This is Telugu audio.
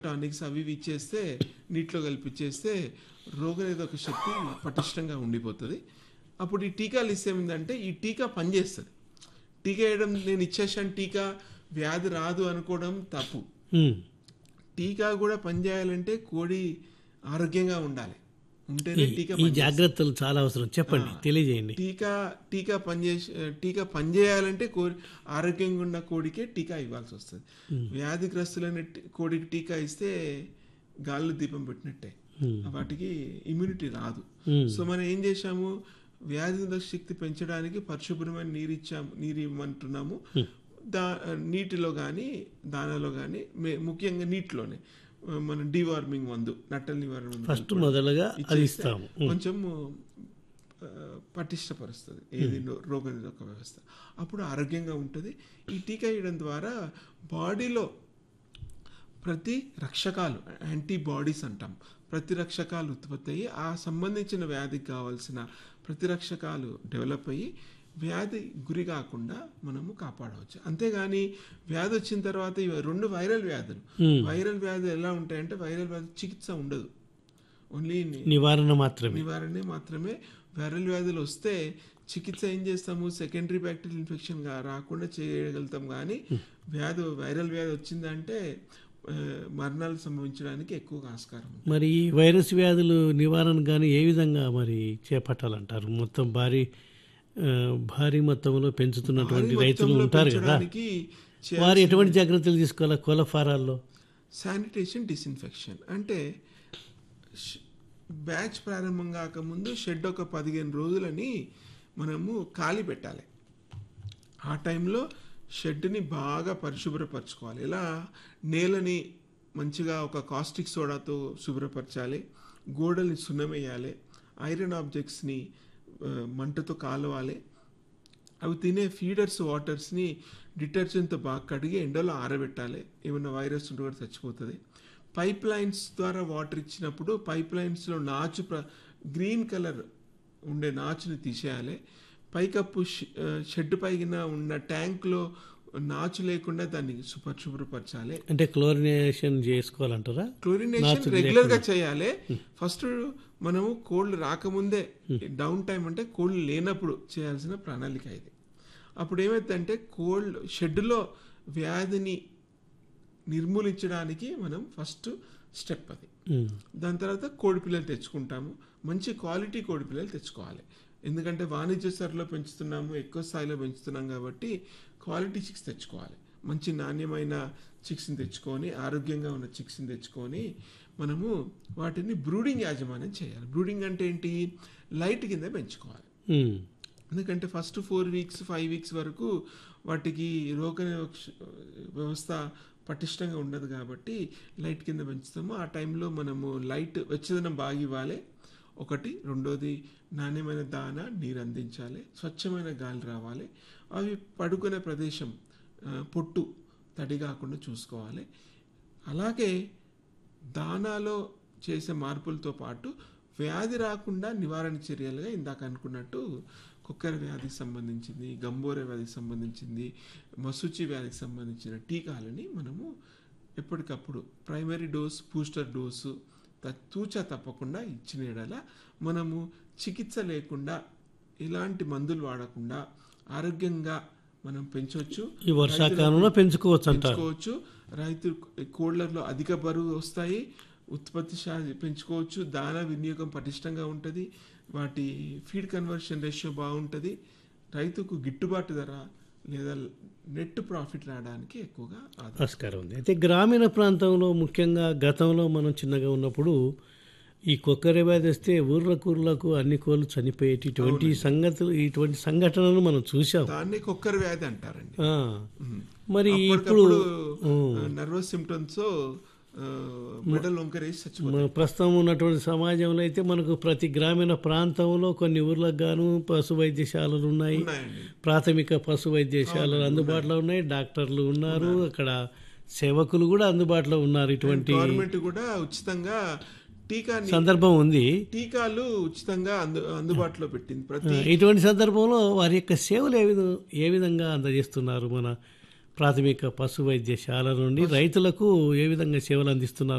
టానిక్స్ అవి ఇవి ఇచ్చేస్తే నీటిలో కలిపి ఇచ్చేస్తే రోగనిరోధక శక్తి పటిష్టంగా ఉండిపోతుంది అప్పుడు ఈ టీకాలు ఇస్తే ఏంటంటే ఈ టీకా పనిచేస్తుంది టీకా వేయడం నేను ఇచ్చేసాను టీకా వ్యాధి రాదు అనుకోవడం తప్పు ఉమ్. టీకా కూడా పనిచేయాలంటే కోడి ఆరోగ్యంగా ఉండాలి ఉంటేనే టీకా ఈ జాగ్రత్తలు చాలా అవసరం చెప్పండి తెలియజేయండి టీకా టీకా పనిచేసి టీకా పనిచేయాలంటే కోడి ఆరోగ్యంగా ఉన్న కోడికే టీకా ఇవ్వాల్సి వస్తుంది వ్యాధిగ్రస్తులైన టి- కోడికి టీకా ఇస్తే గాల్లో దీపం పెట్టినట్టే వాటికి ఇమ్యూనిటీ రాదు సో మనం ఏం చేశాము వ్యాధి నిరోధక శక్తి పెంచడానికి పరిశుభ్రమైన నీరు ఇచ్చాము నీరు ఇవ్వమంటున్నాము దా నీటిలో కానీ దానాలో కానీ ముఖ్యంగా నీటిలోనే ఆ, మనం డివార్మింగ్ మందు నట్టల నివారణ మందు ఫస్ట్ మొదలుగా అది ఇచ్చేస్తే ఇస్తాము కొంచెం ఆ, పటిష్టపరుస్తుంది ఏది రోగ నిరోధక వ్యవస్థ అప్పుడు ఆరోగ్యంగా ఉంటుంది ఈ టీకా వేయడం ద్వారా బాడీలో ప్రతి రక్షకాలు యాంటీబాడీస్ అంటాం ప్రతిరక్షకాలు ఉత్పత్తి అయ్యి ఆ సంబంధించిన వ్యాధికి కావాల్సిన ప్రతిరక్షకాలు డెవలప్ అయ్యి వ్యాధి గురి కాకుండా మనము కాపాడవచ్చు అంతేగాని వ్యాధి వచ్చిన తర్వాత ఇవి రెండు వైరల్ వ్యాధులు వైరల్ వ్యాధులు ఎలా ఉంటాయంటే వైరల్ వ్యాధి చికిత్స ఉండదు ఓన్లీ నివారణ మాత్రమే నివారణే మాత్రమే వైరల్ వ్యాధులు వస్తే చికిత్స ఏం చేస్తాము సెకండరీ బ్యాక్టీరియల్ ఇన్ఫెక్షన్ గా రాకుండా చేయగలుగుతాం కానీ వ్యాధి వైరల్ వ్యాధి వచ్చిందంటే ఆ, మరణాలు సంభవించడానికి ఎక్కువగా ఆస్కారం ఉంది మరి ఈ వైరస్ వ్యాధులు నివారణ కానీ ఏ విధంగా మరి చేపట్టాలంటారు మొత్తం భారీ ఆ, భారీ మొత్తంలో పెంచుతున్నటువంటి భారీ రైతులు మొత్తంలో ఉంటారు కదా పెంచడానికి చే- వారు ఎటువంటి జాగ్రత్తలు తీసుకోవాలి కోళ్ళ ఫారాల్లో శానిటేషన్ డిస్ఇన్ఫెక్షన్ అంటే ష్- బ్యాచ్ ప్రారంభం కాకముందు షెడ్ ఒక పదిహేను రోజులని మనము ఖాళీ పెట్టాలి ఆ టైంలో షెడ్ని బాగా పరిశుభ్రపరచుకోవాలి ఇలా నేలని మంచిగా ఒక కాస్టిక్ సోడాతో శుభ్రపరచాలి గోడల్ని సున్నమేయాలి ఐరన్ ఆబ్జెక్ట్స్ని ఆ, మంటతో కాలవాలి అవి తినే ఫీడర్స్ వాటర్స్ని డిటర్జెంట్తో బాగా కడిగి ఎండలో ఆరబెట్టాలి ఏమైనా వైరస్ ఉంటే కూడా చచ్చిపోతుంది పైప్ లైన్స్ ద్వారా వాటర్ ఇచ్చినప్పుడు పైప్ లైన్స్లో నాచు ప్ర గ్రీన్ కలర్ ఉండే నాచుని తీసేయాలి పైకప్పు షె- ఆ, షెడ్ పైన ఉన్న ట్యాంక్లో నాచు లేకుండా దాన్ని శుభ్రపరచాలి అంటే క్లోరినేషన్ చేసుకోవాలంటారా క్లోరినేషన్ రెగ్యులర్ గా చేయాలి ఫస్ట్ మనము కోల్డ్ రాకముందే డౌన్ టైం అంటే కోల్డ్ లేనప్పుడు చేయాల్సిన ప్రణాళిక ఇది అప్పుడు ఏమైందంటే కోల్డ్ షెడ్లో వ్యాధిని నిర్మూలించడానికి మనం ఫస్ట్ స్టెప్ అది ఉమ్. దాని తర్వాత కోడి పిల్లలు తెచ్చుకుంటాము మంచి క్వాలిటీ కోడి పిల్లలు తెచ్చుకోవాలి ఎందుకంటే వాణిజ్య స్థాయిలో పెంచుతున్నాము ఎక్కువ స్థాయిలో పెంచుతున్నాం కాబట్టి క్వాలిటీ చిక్స్ తెచ్చుకోవాలి మంచి నాణ్యమైన చిక్స్ని తెచ్చుకొని ఆరోగ్యంగా ఉన్న చిక్స్ని తెచ్చుకొని మనము వాటిని బ్రూడింగ్ యాజమాన్యం చేయాలి బ్రూడింగ్ అంటే ఏంటి లైట్ కింద పెంచుకోవాలి ఉమ్. ఎందుకంటే first four weeks five weeks వరకు వాటికి రోగ నిరోధక వ్యవస్థ పటిష్టంగా ఉండదు కాబట్టి లైట్ కింద పెంచుతాము ఆ టైంలో మనము లైట్ వెచ్చదనం బాగా ఇవ్వాలి ఒకటి రెండోది నాణ్యమైన దాన నీరు అందించాలి స్వచ్ఛమైన గాలి రావాలి అవి పడుకునే ప్రదేశం ఆ, పొట్టు తడి కాకుండా చూసుకోవాలి అలాగే దానాలో చేసే మార్పులతో పాటు వ్యాధి రాకుండా నివారణ చర్యలుగా ఇందాక అనుకున్నట్టు కుక్కర వ్యాధికి సంబంధించింది గంబోర వ్యాధికి సంబంధించింది మసూచి వ్యాధికి సంబంధించిన టీకాలని మనము ఎప్పటికప్పుడు ప్రైమరీ డోస్ బూస్టర్ డోసు త- తూచా తప్పకుండా ఇచ్చిన ఎడల మనము చికిత్స లేకుండా ఎలాంటి మందులు వాడకుండా ఆరోగ్యంగా మనం పెంచవచ్చు ఈ వర్షాకాలంలో పెంచుకోవచ్చు అంటారు పెంచుకోవచ్చు రైతు కోళ్లలో అధిక బరువు వస్తాయి ఉత్పత్తి శా- పెంచుకోవచ్చు దానా వినియోగం పటిష్టంగా ఉంటుంది వాటి ఫీడ్ కన్వర్షన్ రేషియో బాగుంటుంది రైతుకు గిట్టుబాటు ధర లేదా నెట్ ప్రాఫిట్ రావడానికి ఎక్కువగా ఆధారం ఆస్కారం ఉంది అయితే గ్రామీణ ప్రాంతంలో ముఖ్యంగా గతంలో మనం చిన్నగా ఉన్నప్పుడు ఈ కొక్కర వ్యాధి వస్తే ఊర్లకు ఊర్లకు అన్ని కోళ్ళు చనిపోయేటి ఇటువంటి సంగతులు ఇటువంటి సంఘటనలు మనం చూసాం దాన్ని కుక్కర్ వ్యాధి అంటారండి ఆ. మరి ఇప్పుడు అప్పటికప్పుడు నర్వస్ సిమ్టమ్స్ మెడల్ వంకరేసి చచ్చిపోతాయి మన ప్రస్తుతం ఉన్నటువంటి సమాజంలో అయితే మనకు ప్రతి గ్రామీణ ప్రాంతంలో కొన్ని ఊర్లకు గాను పశు వైద్యశాలలు ఉన్నాయి ఉన్నాయండి ప్రాథమిక పశు వైద్యశాలలు అందుబాటులో ఉన్నాయి డాక్టర్లు ఉన్నారు అక్కడ సేవకులు కూడా అందుబాటులో ఉన్నారు ఇటువంటి గవర్నమెంట్ కూడా ఉచితంగా టీకాని సందర్భం ఉంది టీకాలు ఉచితంగా అందు అందుబాటులో పెట్టింది ప్రతి ఇటువంటి సందర్భంలో వారి యొక్క సేవలు ఏ విధంగా ఏ విధంగా అందజేస్తున్నారు మన ప్రాథమిక పశు వైద్యశాల నుండి రైతులకు ఏ విధంగా సేవలు అందిస్తున్నారు